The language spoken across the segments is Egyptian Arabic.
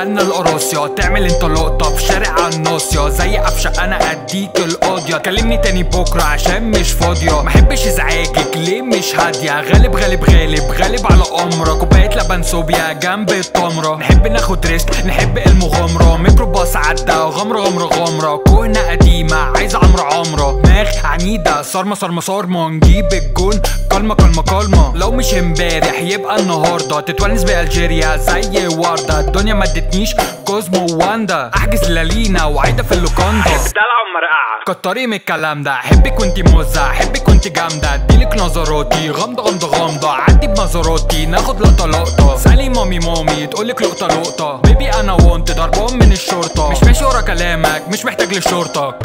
دخلنا القراصية تعمل انت لقطة في شارع الناصية زي قفشة انا اديك القاضية كلمني تاني بكرة عشان مش فاضية محبش ازعاجك ليه مش هادية غالب غالب غالب غالب على امرك كوباية لبن صوبيا جنب التمرة نحب ناخد ريسك نحب المغامرة ميكروباص عدى غمرة غمرة غمرة كهنة قديمة عايزة عمرة عمرة دماغ عنيدة صارمة صارمة صارمة نجيب الجون كلمة كلمة كلمة لو مش امبارح يبقى النهاردة تتونس بألجيريا زي وردة الدنيا ما ادتنيش كوزمو واندا احجز لالينا وعايدة في اللوكاندا دلع ومرقعة كتري من الكلام ده احبك وانتي موزة احبك وانتي جامدة اديلك نظراتي غامضة غامضة غامضة عدي بنظراتي ناخد لقطة لقطة سألي مامي مامي تقولك لقطة لقطة بيبي انا وانت ضربان من الشرطة مش ماشي ورا كلامك مش محتاج لشرطك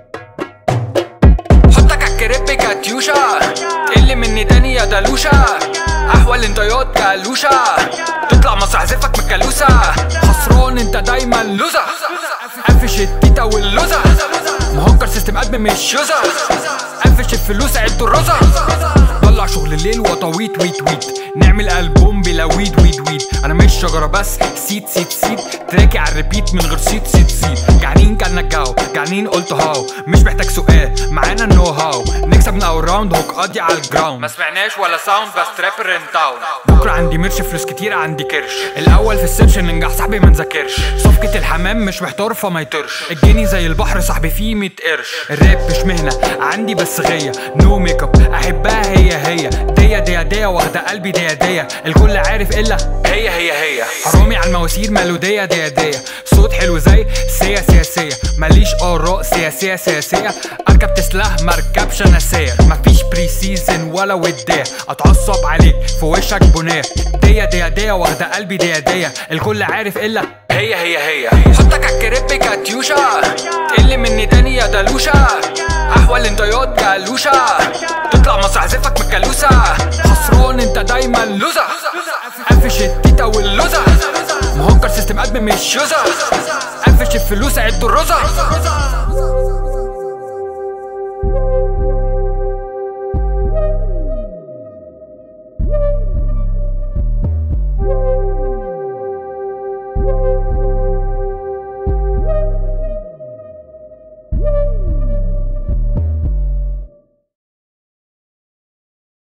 حطك عالكريب كاتيوشا تقل مني تاني يا دلوشة احول انت ياض كالوشة تطلع مسرح زفك من الكالوسة خسران انت دايما لوزة قفش التيتا واللوزة مهكر سيستم قلب مش يوزة قفش الفلوس عد الرزة طلع شغل الليل وطويت ويت ويت نعمل البوم بلا ويد ويد ويد انا مش شجره بس سيد سيد سيد تراكي على الريبيت من غير سيد سيد سيد جعانين كلنا الجو جعانين قلت هاو مش محتاج سؤال معانا النو هاو نكسب من اول راوند هوك قضي على الجراوند ما سمعناش ولا ساوند بس ترابر ان تاون بكره عندي مرش فلوس كتير عندي كرش الاول في السيرش ننجح صاحبي ما نذاكرش صفقه الحمام مش محتار فما يطرش الجني زي البحر صاحبي فيه 100 قرش الراب مش مهنه عندي بس غيه نو ميك اب احبها هي هي ديا ديا ديا واخده قلبي ديا ديا الكل عارف الا هي هي هي حرامي على المواسير ميلودية ديا ديا صوت حلو زي سيا سياسية ماليش اراء سياسية سياسية اركب تسلا مركبش انا ساير مفيش بري سيزن ولا وداع اتعصب عليك في وشك بناء ديا ديا ديا واخده قلبي ديا ديا الكل عارف الا هي هي هي حطك عالكريب كاتيوشا تقل مني تاني يا دلوشة احول انت ياض كالوشة تطلع مسرح زفك من الكالوسة خسران انت دايما لوزة قفش التيتا واللوزة مهكر سيستم قلب مش يوزة قفش الفلوس عد الرزة